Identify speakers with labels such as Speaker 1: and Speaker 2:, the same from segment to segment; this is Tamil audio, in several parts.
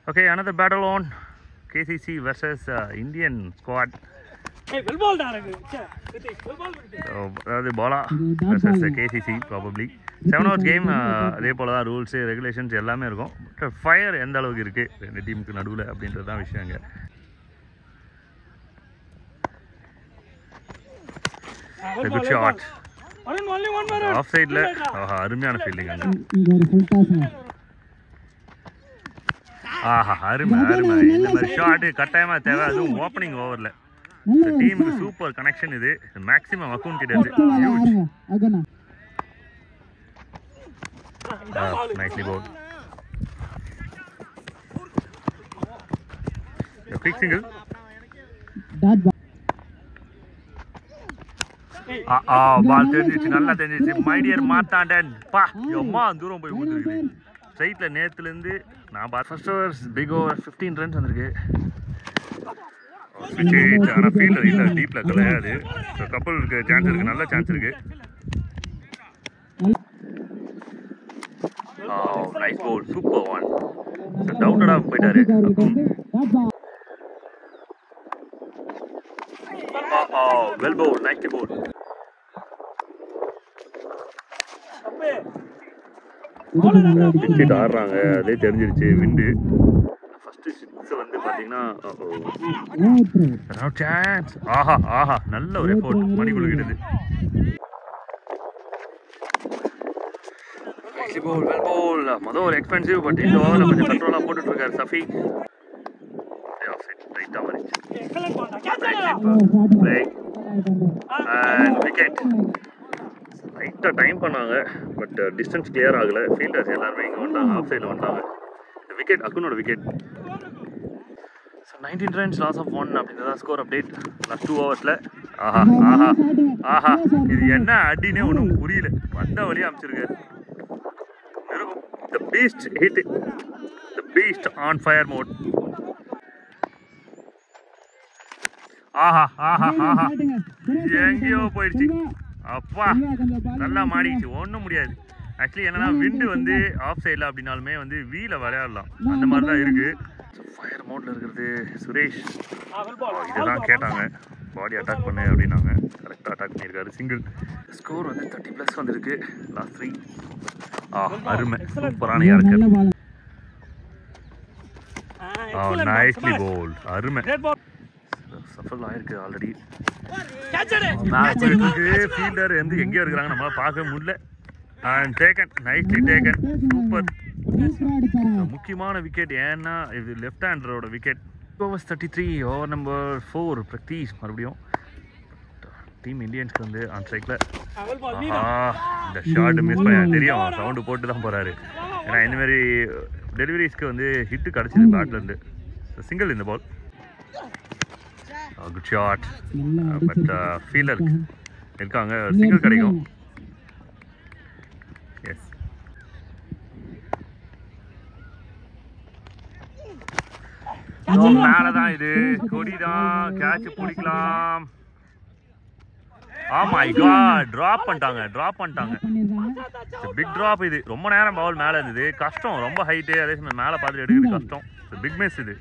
Speaker 1: Okay, another battle on KCC versus uh, Indian squad.
Speaker 2: ஏய் வெல் பால்டா எனக்கு ச்சே ரித்திக் வெல் பால் விட்டு
Speaker 1: So, அதாவது Bala versus KCC probably seven hours game அதே போல தான் ரூல்ஸு ரெகுலேஷன்ஸ் எல்லாமே இருக்கும் பட் ஃபயர் எந்த அளவுக்கு இருக்குது ரெண்டு டீமுக்கு நடுவில் அப்படின்றது தான் விஷயம் இங்கே good shot
Speaker 2: Arun only one man
Speaker 1: off சைடில் ஆஹா அருமையான ஃபீல்டிங் அங்கே
Speaker 3: இங்க ஒரு ஃபுல் டாஸ்
Speaker 1: ஆஹா அருமை அருமை இந்த மாதிரி ஷாட்டு கட்டாயமாக தேவை அதுவும் ஓப்பனிங் ஓவரில்
Speaker 3: நல்ல
Speaker 1: டீமுக்கு சூப்பர் கனெக்ஷன் இது மேக்ஸிமம் அக்கௌண்ட் கிட்ட இருந்து ஹியூஜ்
Speaker 3: பாருங்க அகனா
Speaker 1: nicely bowled. A quick single.
Speaker 3: Dot ball
Speaker 1: ஆ ஆ பால் தெரிஞ்சிச்சு நல்லா தெரிஞ்சிச்சு மை டியர் மாத்தாண்டன் பா எம்மா தூரம் போய் ஊந்துருக்குது ஸ்ட்ரைட்டில் நேற்றுலேருந்து நான் பா first overs big over fifteen runs வந்திருக்கு விக்கெட் ஆனால் ஃபீல்டில் இல்லை டீப்பில் கிடையாது ஸோ கப்பலுக்கு சான்ஸ் இருக்குது நல்ல சான்ஸ் இருக்குது nice bowl super one so டவுட்டடாக போயிட்டாரு அக்கும்
Speaker 3: dot ball
Speaker 1: well bowl nicely bowl
Speaker 2: தப்பு
Speaker 1: விக்கெட் ஆடுறாங்க அதே தெரிஞ்சிருச்சு விண்டு ஃபர்ஸ்ட் சிக்ஸ் வந்து பார்த்தீங்கன்னா
Speaker 3: ஓட்ரு
Speaker 1: சான்ஸ் ஆஹா ஆஹா நல்ல ஒரு எஃபோர்ட் மணிக்குள்ள கிட்டது போல் வெல் போல் மொதல் ஒரு எக்ஸ்பென்சிவ் பட் இந்த ஓவரில் கொஞ்சம் கண்ட்ரோலாக போட்டுட்டு இருக்காரு சஃபி ரைட்டாக வந்துச்சு
Speaker 2: excellent bowled catch
Speaker 1: play and wicket லைட்டாக டைம் பண்ணாங்க பட் டிஸ்டன்ஸ் கிளியர் ஆகலை ஃபீல்டர்ஸ் எல்லாருமே இங்கே வந்தாங்க ஆஃப் சைடில் வந்தாங்க விக்கெட் அக்குனோட wicket so nineteen runs loss of one அப்படின்றதா ஸ்கோர் அப்டேட் லாஸ்ட் டூ ஹவர்ஸில் ஆஹா ஆஹா ஆஹா இது என்ன அடினே ஒன்றும் புரியல வந்த வழியாக அமைச்சிருக்காரு the beast hit the beast on fire mode ஆஹா ஆஹா ஆஹா எங்கேயோ போயிடுச்சு அப்பா நல்லா மாடிடுச்சு ஒன்றும் முடியாது ஆக்சுவலி என்னன்னா விண்டு வந்து ஆஃப் சைடில் அப்படின்னாலுமே வந்து வீல விளையாடலாம் அந்த மாதிரி தான் இருக்கு ஃபயர் மோட்ல இருக்கிறது சுரேஷ்
Speaker 2: ஆ வெல் பால்
Speaker 1: இதுதான் கேட்டாங்க பாடி அட்டாக் பண்ணு அப்படின்னாங்க கரெக்டாக அட்டாக் பண்ணியிருக்காரு சிங்கிள் ஸ்கோர் வந்து தேர்ட்டி ப்ளஸ் வந்திருக்கு லாஸ்ட் த்ரீ ஆ அருமை சூப்பரான யாருக்கு
Speaker 3: நல்ல பால்
Speaker 1: ஆ நைஸ்லி போல் அருமை
Speaker 2: கிரேட் பால்
Speaker 1: சஃபல் ஆயிருக்கு ஆல்ரெடி
Speaker 2: கேட்ச் அடி
Speaker 1: மேட்ச் இருக்கு ஃபீல்டர் வந்து எங்கேயோ இருக்கிறாங்க நம்மளால பார்க்க முடியல and taken nicely taken super
Speaker 3: சூப்பரா அடிச்சாருங்க
Speaker 1: முக்கியமான விக்கெட் ஏன்னா இது லெஃப்ட் ஹேண்டரோட wicket overs thirty three over number four பிரக்தீஷ் மறுபடியும் டீம் இந்தியன்ஸ்க்கு வந்து ஆன் ஸ்ட்ரைக்கில்
Speaker 2: ஆ வெல் பால் நீ
Speaker 1: ஆஹா இந்த ஷாட் மிஸ் பண்ண தெரியும் சவுண்டு போட்டு தான் போறாரு ஏன்னா இந்த மாதிரி டெலிவரிஸ்க்கு வந்து ஹிட் கிடச்சிது பேட்ல இருந்து சிங்கிள் இந்த பால் குட் ஷாட்
Speaker 3: நல்லா
Speaker 1: பட் ஃபீல்டர் இருக்காங்க சிங்கிள் கிடைக்கும் எஸ் மேலே தான் இது கொடி தான் கேட்ச் பிடிக்கலாம் ஆமா காட் டிராப் பண்ணிட்டாங்க டிராப் பண்ணிட்டாங்க
Speaker 3: பண்ணிருக்காங்க
Speaker 1: பிக் டிராப் இது ரொம்ப நேரம் பவுல் மேலே இருந்தது கஷ்டம் ரொம்ப ஹைட்டு அதே சமயம் மேலே பார்த்துட்டு எடுக்கிறது கஷ்டம் பிக் மிஸ் இது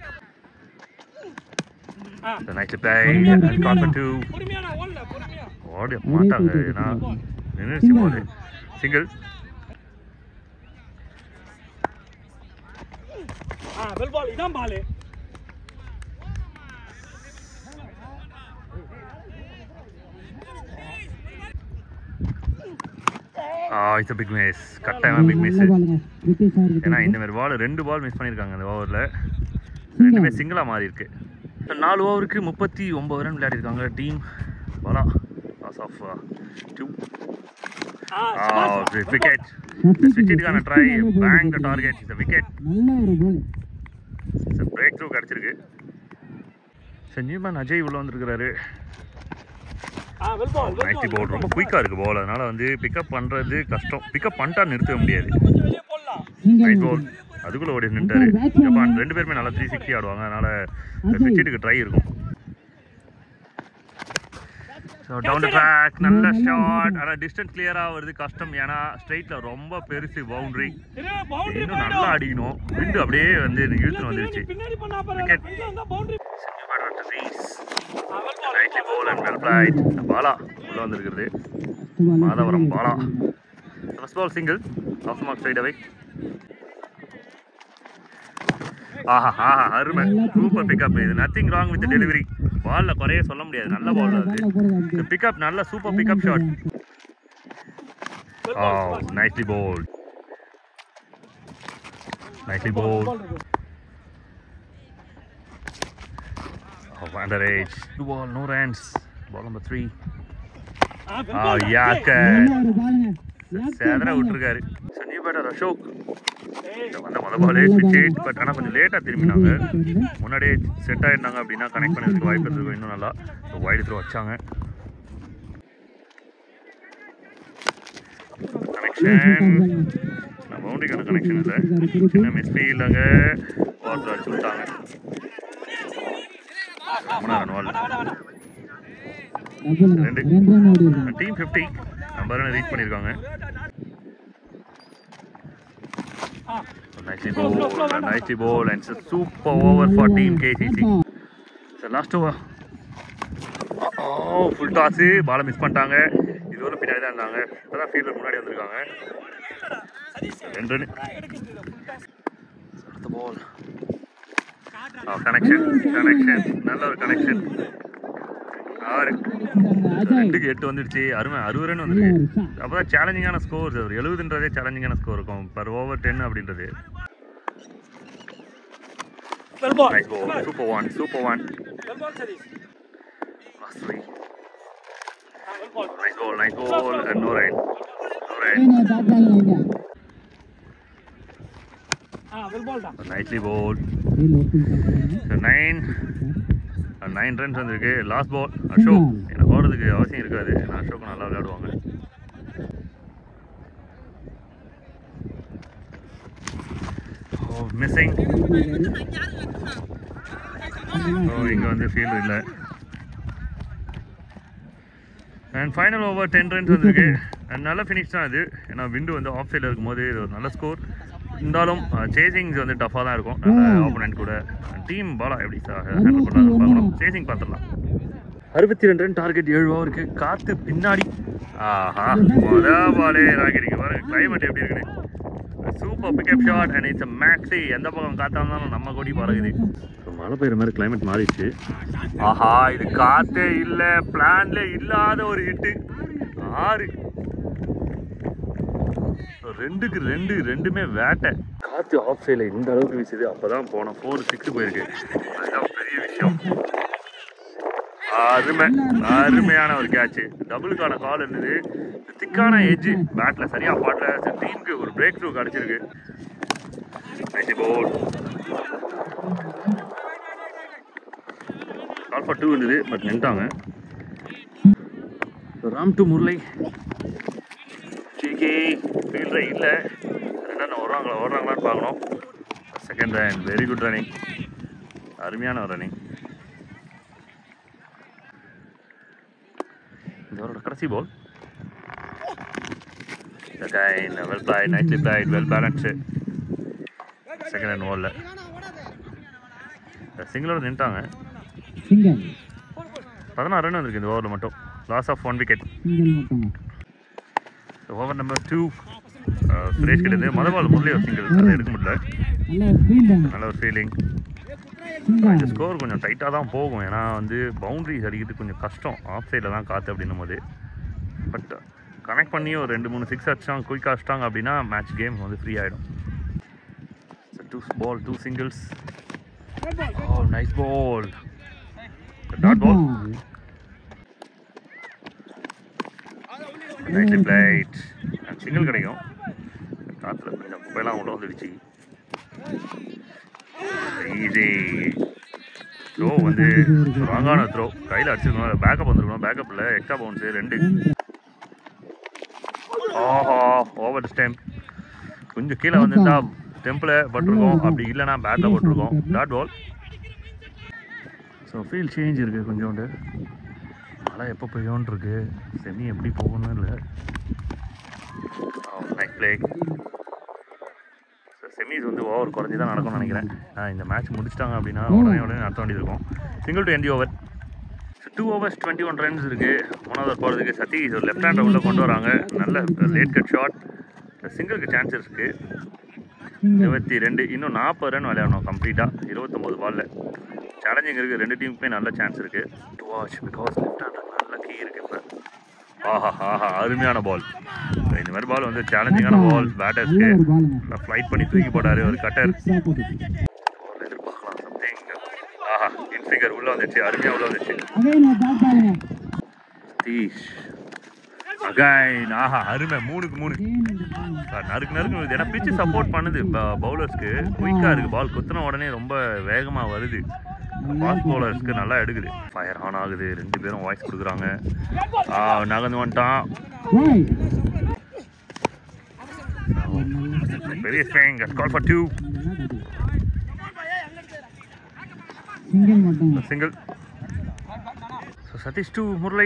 Speaker 2: ஆ
Speaker 1: நைட் பிளே கான்ஃபர் டூ
Speaker 2: பொறுமையான ஓடல பொறுமையா
Speaker 1: ஓடி மாட்டாங்க ஏன்னா நின்றுச்சு போது சிங்கிள்
Speaker 2: ஆ வெல் பால் இதான் பால்
Speaker 1: ஆ இட்ஸ் பிக் மிஸ் கட்டாயமாக பிக் மிஸ்
Speaker 3: நல்ல பாலுங்க பிரிட்டிஷ் சார்
Speaker 1: ஏன்னா இந்த மாதிரி பால் ரெண்டு பால் மிஸ் பண்ணியிருக்காங்க அந்த ஓவரில் ரெண்டுமே சிங்கிளாக மாறி இருக்கு So, நாலு ஓவருக்கு முப்பத்தி ஒம்பது ரன் விளையாடிருக்காங்க team Bala loss of two
Speaker 2: ஆ
Speaker 1: விக்கெட் விக்கெட்டுக்கான ட்ரை பேங்க் த டார்கெட் இந்த விக்கெட்
Speaker 3: நல்ல ஒரு கோல்
Speaker 1: பிரேக் த்ரூ கிடச்சிருக்கு சரி நியூமேன் அஜய் உள்ள வந்திருக்கிறாரு
Speaker 2: ஆ well ball well
Speaker 1: ninety
Speaker 2: ball
Speaker 1: bowl ரொம்ப குயிக்காக இருக்குது பால் அதனால் வந்து பிக்கப் பண்ணுறது கஷ்டம் பிக்கப் பண்ணிட்டா நிறுத்த முடியாது
Speaker 2: கொஞ்சம் வெளியே போடலாம்
Speaker 3: நீங்க
Speaker 1: நைட் பால் அதுக்குள்ளே ஓடி நின்ட்டாரு ஜப்பான் ரெண்டு பேருமே நல்லா த்ரீ சிக்ஸ்டி ஆடுவாங்க அதனால் விக்கெட்டுக்கு ட்ரை இருக்கும் ஸோ டவுன் ட்ராக் நல்ல ஷாட் ஆனால் டிஸ்டன்ஸ் கிளியராக வருது கஷ்டம் ஏன்னா ஸ்ட்ரைட்டில் ரொம்ப பெருசு பவுண்டரி
Speaker 2: இரு, boundary
Speaker 1: இன்னும் நல்லா அடிக்கணும் விண்டு அப்படியே வந்து இழுத்துன்னு வந்துருச்சு
Speaker 2: பின்னாடி பண்ணா பாரு
Speaker 1: Wicket.
Speaker 2: ஃப்ரண்ட்ல இருந்தா boundary அவல் ball.
Speaker 1: Rightly bowl and well flight பாலா உள்ள வந்திருக்கிறது Madhavaram Bala first ball single off mark straight அவை ஆஹா ஆஹா அருமை சூப்பர் பிக்கப் இது நத்திங் ராங் வித் டெலிவரி பால்ல குறைய சொல்ல முடியாது நல்ல பால் அது பிக்கப் நல்ல super pickup shot
Speaker 2: Well
Speaker 1: oh
Speaker 2: ball,
Speaker 1: nicely bowl nicely
Speaker 2: ball,
Speaker 1: bowl
Speaker 2: ball இருக்கு.
Speaker 1: of underage. Two ball, no runs. Ball number three.
Speaker 2: Ah, well
Speaker 1: Oh,
Speaker 2: ball.
Speaker 1: யாக்க
Speaker 3: ஒரு பாருங்க
Speaker 1: சேதர விட்டுருக்காரு சஞ்சீவ் பேட்டர் அசோக்
Speaker 2: ஏய்,
Speaker 1: வந்த முத பாலே ஸ்விட்ச் பட் ஆனால் கொஞ்சம் லேட்டாக திரும்பினாங்க முன்னாடியே செட் ஆயிருந்தாங்க அப்படின்னா கனெக்ட் பண்ணதுக்கு வாய்ப்பு இருந்திருக்கும் இன்னும் நல்லா வைடு த்ரோ வச்சாங்க கனெக்ஷன் பவுண்டரிக்கான கனெக்ஷன் இல்லை சின்ன மிஸ்ஃபீல்ட் அங்கே வாட்டர் அடிச்சு விட்டாங்க மூணா ரன் வால் ரெண்டு.
Speaker 3: ரெண்டு ரன் ஓடி இருக்காங்க
Speaker 1: டீம் ஃபிஃப்டி நம்பர் ரீச் பண்ணியிருக்காங்க
Speaker 2: ah,
Speaker 1: Nicely bowled, nicely bowled, and it's a super over for Team KCC. So last over. Oh full toss பாலை மிஸ் பண்ணிட்டாங்க இதுவரை பின்னாடி தான் இருந்தாங்க இப்போ தான் ஃபீல்டில் முன்னாடி வந்திருக்காங்க ரெண்டு ரன் அடுத்த பால் கனெக்ஷன் கனெக்ஷன் நல்ல ஒரு கனெக்ஷன் ஆறு
Speaker 3: அஜய்
Speaker 1: ரெண்டுக்கு எட்டு வந்துடுச்சு அருமை அறுபது ரன்
Speaker 3: நல்ல
Speaker 1: வந்துருக்கு
Speaker 3: ஒரு shot.
Speaker 1: அப்போ தான் சேலஞ்சிங்கான ஸ்கோர் ஒரு எழுபதுன்றதே சேலஞ்சிங்கான ஸ்கோர் இருக்கும் பர் ஓவர் டென் அப்படின்றது
Speaker 2: well ball.
Speaker 1: Nice ball super one super one
Speaker 2: Well ball, Sadiq.
Speaker 1: Last three
Speaker 2: ah, well ball.
Speaker 1: Nice ball nice ball and no right no right
Speaker 3: ஏன்னா பேட் பால் வைங்க
Speaker 2: ஆ, well ball தான்.
Speaker 1: நைஸ்லி பால்
Speaker 3: ஏய் லோக்கல் பாக்குறாங்க
Speaker 1: நைன் நைன் ரன்ஸ் வந்திருக்கு லாஸ்ட் பால் அசோக் எனக்கு ஓடுறதுக்கு அவசியம் இருக்காது ஏன்னா அசோக் நல்லா விளையாடுவாங்க ஓ மிஸ்ஸிங் ஓ இங்கே வந்து ஃபீல்டு இல்லை and final over ten runs வந்திருக்கு அண்ட் நல்ல ஃபினிஷ் தான் இது ஏன்னா விண்டு வந்து ஆஃப் சைடில் இருக்கும்போது இது ஒரு நல்ல ஸ்கோர் இருந்தாலும் சேசிங்ஸ் வந்து டஃபாக தான் இருக்கும் ஆப்போனன்ட் கூட டீம் பாலா எப்படி ஹேண்டில் பண்ணாங்க பார்க்கணும் சேசிங் பார்த்துடலாம் அறுபத்தி ரெண்டு ரன் டார்கெட் ஏழு ஓவருக்கு காத்து பின்னாடி ஆஹா மொத பாலே ராகிரிக்கு பாருங்க கிளைமேட் எப்படி இருக்குன்னு super pickup shot and it's maxi எந்த பக்கம் காத்தா இருந்தாலும் நம்ம கொடி பறகுது மழை பெய்யுற மாதிரி கிளைமேட் மாறிடுச்சு ஆஹா இது காத்தே இல்ல பிளான்ல இல்லாத ஒரு ஹிட்டு ஆறு ரெண்டுக்கு ரெண்டு ரெண்டுமே வேட்டை காத்து ஆஃப் சைடில் இந்த அளவுக்கு வீசுது அப்பதான் போன ஃபோர் சிக்ஸ் போயிருக்கு அதுதான் பெரிய விஷயம் அருமை அருமையான ஒரு கேட்ச் டபுளுக்கான கால் இருந்தது திக்கான எட்ஜ் பேட்ல சரியா பாட்ல டீமுக்கு ஒரு பிரேக் த்ரூ கிடைச்சிருக்கு ninety bowl call for two இருந்தது பட் நின்ட்டாங்க ராம் டு முரளி ஜிகே ஃபீல்டில் இல்லை ரெண்டாவது வருவாங்களா ஓடுறாங்களான்னு பார்க்கணும் second run very good running அருமையான ஒரு ரன்னிங் இதோட கடைசி பால் Again, well played, nicely played, well balanced. Second and ஓவரில் சிங்கிளோட நின்ட்டாங்க
Speaker 3: சிங்கிள்
Speaker 1: பதினாறு ரன் வந்திருக்கு இந்த ஓவரில் மட்டும் loss of one wicket
Speaker 3: single மட்டும்
Speaker 1: ஓவர் நம்பர் டூ சுரேஷ் கிட்ட மொதல் பால் முரளி ஒரு சிங்கிள் அதை எடுக்க முடியல
Speaker 3: நல்ல ஒரு ஃபீல்டு
Speaker 1: நல்ல ஒரு ஃபீலிங் இந்த
Speaker 3: சிங்கிள்
Speaker 1: ஸ்கோர் கொஞ்சம் டைட்டாக தான் போகும் ஏன்னா வந்து பவுண்டரிஸ் அடிக்கிறது கொஞ்சம் கஷ்டம் ஆஃப் சைடில் தான் காற்று அப்படின்னும் போது பட் கனெக்ட் பண்ணி ஒரு ரெண்டு மூணு சிக்ஸ் அடிச்சாங்க குயிக்காக அடிச்சிட்டாங்க அப்படின்னா மேட்ச் கேம் வந்து ஃப்ரீ ஆகிடும் two ball two singles oh nice ball dot ball nicely flight single கிடைக்கும் காற்றுல கொஞ்சம் குப்பையெல்லாம் உள்ள வந்துடுச்சு ஈஸி த்ரோ வந்து ராங்கான த்ரோ கையில் அடிச்சிருக்கணும் பேக்கப் வந்துருக்கணும் பேக்கப்பில் எக்ஸ்ட்ரா பவுன்ஸு ரெண்டு ஆஹா ஓவர் ஸ்டெம்ப் கொஞ்சம் கீழே வந்துருந்தா ஸ்டெம்பில் பட்டிருக்கோம் அப்படி இல்லைன்னா பேட்டில் போட்டிருக்கோம் dot ball so feel change இருக்குது கொஞ்சோண்டு மழை மழை எப்போ பெய்யோன்னு இருக்கு செமி எப்படி போகணும்னு இல்லை நெக்ஸ்ட் பிளே செமிஸ் வந்து ஓவர் குறைஞ்சி தான் நடக்கும்னு நினைக்கிறேன் ஆஹ் இந்த மேட்ச் முடிச்சிட்டாங்க அப்படின்னா உடனே உடனே நடத்த வேண்டியது இருக்கும் சிங்கிள் டு எண்டி over two overs twenty one runs இருக்குது மூணாவது போகிறதுக்கு சதீஷ் ஒரு லெஃப்ட் ஹேண்டை உள்ளே கொண்டு வராங்க நல்ல லேட் கட் ஷாட் சிங்கிளுக்கு சான்சஸ் இருக்குது
Speaker 3: சிங்கிள்
Speaker 1: இருபத்தி ரெண்டு இன்னும் நாற்பது ரன் விளையாடணும் கம்ப்ளீட்டாக இருபத்தொம்போது பாலில் சேலஞ்சிங் இருக்குது ரெண்டு டீமுக்குமே நல்ல சான்ஸ் இருக்குது to watch because left hander நல்ல கீ இருக்குது இப்போ ஆஹா ஆஹா அருமையான பால் இந்த மாதிரி பால் வந்து சேலஞ்சிங்கான பால்
Speaker 3: நல்ல
Speaker 1: பேட்டர்ஸ்க்கு
Speaker 3: ஒரு பாலுங்க
Speaker 1: ஃப்ளைட் பண்ணி தூக்கி போட்டாரு ஒரு கட்டர்
Speaker 3: சிக்ஸா போட்டு
Speaker 1: எதிர்பார்க்கலாம் சம்திங் ஆஹா இன்ஃபிகர் உள்ளே வந்துச்சு அருமையாக உள்ளே வந்துச்சு
Speaker 3: அகைன் ஒரு பேட் பாலுங்க
Speaker 1: சதீஷ் அகைன் ஆஹா அருமை மூணுக்கு மூணு
Speaker 3: அகைன் இந்த பால்
Speaker 1: சார் நறுக்கு நறுக்கு வருது ஏன்னா பிச்சு சப்போர்ட் பண்ணுது பவுலர்ஸ்க்கு குயிக்காக இருக்குது பால் குத்துன உடனே ரொம்ப வேகமாக வருது ஃபாஸ்ட் பவுலர்ஸ்க்கு நல்லா எடுக்குது ஃபயர் ஆன் ஆகுது ரெண்டு பேரும் வாய்ஸ் கொடுக்குறாங்க ஆ, நகர்ந்து வந்துட்டான்
Speaker 3: பாய்
Speaker 1: பெரிய swing call for two
Speaker 3: single மட்டும்
Speaker 1: single so Satish to Murali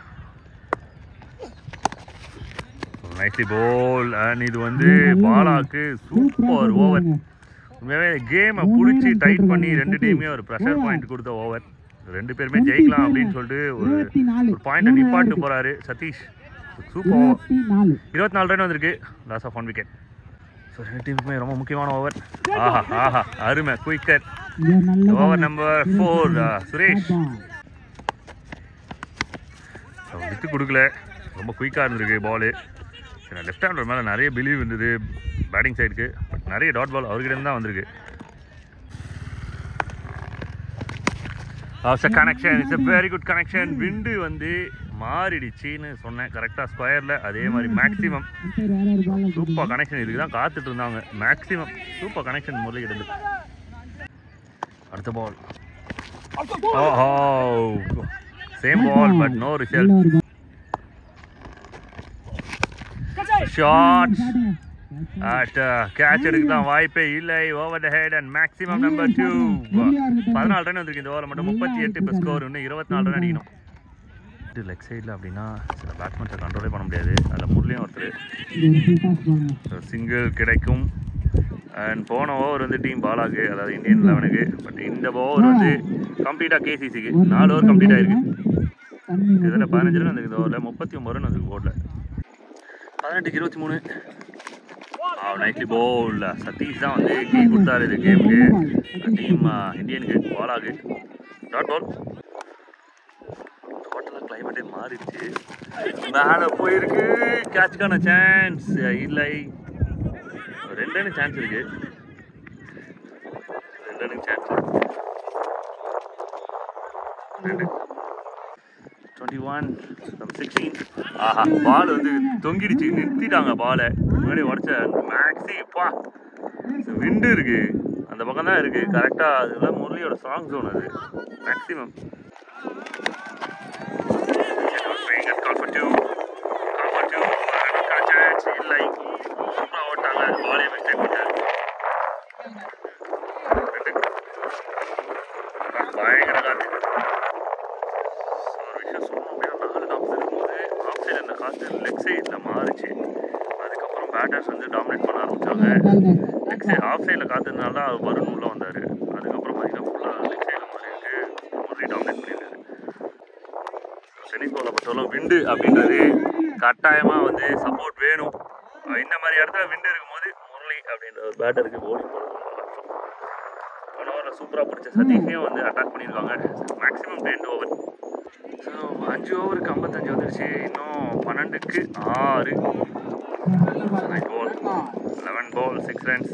Speaker 1: nicely bowl and இது வந்து பாலாக்கு சூப்பர் ஓவர் உண்மையாகவே கேமை பிடிச்சி டைட் பண்ணி ரெண்டு டீமுமே ஒரு ப்ரெஷர் பாயிண்ட் கொடுத்த ஓவர் ரெண்டு பேருமே ஜெயிக்கலாம் அப்படின்னு சொல்லிட்டு ஒரு
Speaker 3: இருபத்தி நாலு
Speaker 1: ஒரு பாயிண்ட் நிப்பாட்டு போறாரு சதீஷ் சூப்பர் ஓவர்
Speaker 3: இருபத்தி நாலு
Speaker 1: இருபத்தி நாலு ரன் வந்திருக்கு loss of one wicket so ரெண்டு டீமுக்குமே ரொம்ப முக்கியமான ஓவர் ஆஹா ஆஹா அருமை குயிக்கர்
Speaker 3: இது ஒரு நல்ல
Speaker 1: ஓவர் நம்பர் ஃபோர் சுரேஷ் அவர் விட்டு கொடுக்கல ரொம்ப குயிக்காக இருந்திருக்கு பாலு லெஃப்ட் ஹேண்டர் மேலே நிறைய பிலீவ் இருந்தது பேட்டிங் சைடுக்கு பட் நிறைய டாட் பால் அவர்கிட்ட இருந்து தான் வந்திருக்கு connection it's a very good connection wind வந்து மாறிடுச்சின்னு சொன்னேன் கரெக்டாக ஸ்கொயரில் அதே மாதிரி மேக்ஸிமம்
Speaker 3: அம்பையர் வேற ஒரு பால்
Speaker 1: சூப்பர் கனெக்ஷன் இதுக்கு தான் காத்துட்டு இருந்தாங்க மேக்ஸிமம் சூப்பர் கனெக்ஷன் முரளி கிட்ட இருந்து அடுத்த பால் ஓஹோ same ball but no result
Speaker 3: நல்ல ஒரு பால்
Speaker 1: ஷார்ட்
Speaker 3: பாட்டுங்க
Speaker 1: அட் கேட்ச் எடுக்க தான் வாய்ப்பே இல்லை over the head and maximum number two பதினாலு ரன் வந்திருக்கு இந்த ஓவரில் மட்டும் முப்பத்தி எட்டு இப்போ ஸ்கோர் இன்னும் இருபத்தி நாலு ரன் அடிக்கணும் லெக் சைடில் அப்படின்னா சில பேட்ஸ்மேன்ஸை கண்ட்ரோலே பண்ண முடியாது அதில் முரளியும் ஒருத்தர்
Speaker 3: இது ஒரு ஃபுல் டாஸ் பாருங்க
Speaker 1: சிங்கிள் கிடைக்கும் அண்ட் போன ஓவர் வந்து டீம் பாலாக்கு அதாவது இந்தியன் லெவனுக்கு பட் இந்த ஓவர் வந்து கம்ப்ளீட்டாக கேசிசிக்கு நாலு ஓவர் கம்ப்ளீட் ஆயிருக்கு
Speaker 3: தண்ணி
Speaker 1: இதில் பதினஞ்சு ரன் வந்திருக்கு இந்த ஓவரில் முப்பத்தி ஒம்பது ரன் வந்திருக்கு போர்டில் பதினெட்டுக்கு இருபத்தி மூணு நைட்லி போல் சதீஷ் தான் வந்து கீ கொடுத்தாரு இது கேமுக்கு டீம் இந்தியனுக்கு பாலாக்கு டாட் பால் டோட்டலாக கிளைமேட்டே மாறிடுச்சு மேலே போயிருக்கு கேட்சுக்கான சான்ஸ் இல்லை ரெண்டு ரன் சான்ஸ் இருக்கு ரெண்டு ரன் சான்ஸ் ரெண்டு டுவெண்ட்டி ஒன் சிக்ஸ்டீன் ஆஹா பால் வந்து தொங்கிடுச்சு நிறுத்திட்டாங்க பாலை முன்னாடி உடச்ச மேக்ஸி பா விண்டு இருக்கு அந்த பக்கம் தான் இருக்கு கரெக்டாக அதெல்லாம் முரளியோட சாங் ஜோன் அது maximum call for two. Call for two. அதுக்கான chance இல்லை சூப்பராக ஓட்டாங்க பாலே மிஸ்டேக் பண்ணாரு ரெண்டு. பயங்கர காத்து ஒரு விஷயம் சொல்லணும் அப்படின்னா நாலு நாற்பது இருக்கும்போது ஆஃப் சைடு அந்த காற்று லெக் சைடில் மாறுச்சு அதுக்கப்புறம் பேட்டர்ஸ் வந்து டாமினேட் பண்ண ஆரம்பிச்சாங்க லெக் சைடு ஆஃப் சைடில் காத்துனால தான் வருண் உள்ளே வந்தார் அதுக்கப்புறம் பார்த்தீங்கன்னா ஃபுல்லாக லெக் சைடில் மாறி இருக்கு முரளி டாமினேட் பண்ணியிருக்காரு டென்னிஸ் பாலை பொறுத்தவரை விண்டு அப்படின்றது கட்டாயமாக வந்து சப்போர்ட் வேணும் அஹ் இந்த மாதிரி இடத்துல விண்டு இருக்கும்போது முரளி அப்படின்ற ஒரு பேட்டருக்கு போலிங் போடுறது ரொம்ப கஷ்டம் போன ஓவரில் சூப்பராக பிடிச்ச சதீஷையும் வந்து அட்டாக் பண்ணியிருக்காங்க மேக்ஸிமம் டென் ஓவர் ஸோ அஞ்சு ஓவருக்கு ஐம்பத்தஞ்சு வந்துருச்சு இன்னும் பன்னெண்டுக்கு ஆறு nine ball eleven ball six runs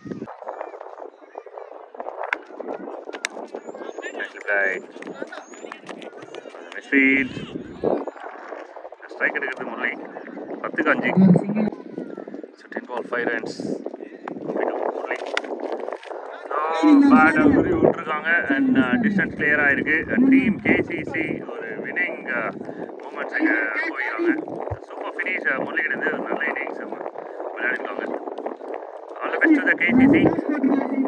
Speaker 1: misfield strike எடுக்கிறது முரளி பத்துக்கு அஞ்சு so ten ball five runs Murali bat குறி விட்டுருக்காங்க அண்ட் டிஸ்டன்ஸ் கிளியராக இருக்கு டீம் கேசிசி ஒரு வினிங் மூமெண்ட்ஸ் போயிருக்காங்க சூப்பர் ஃபினிஷ் முரளிகிட்ட ஒரு நல்ல இன்னிங்ஸ் விளையாடிருக்காங்க all the best the KCC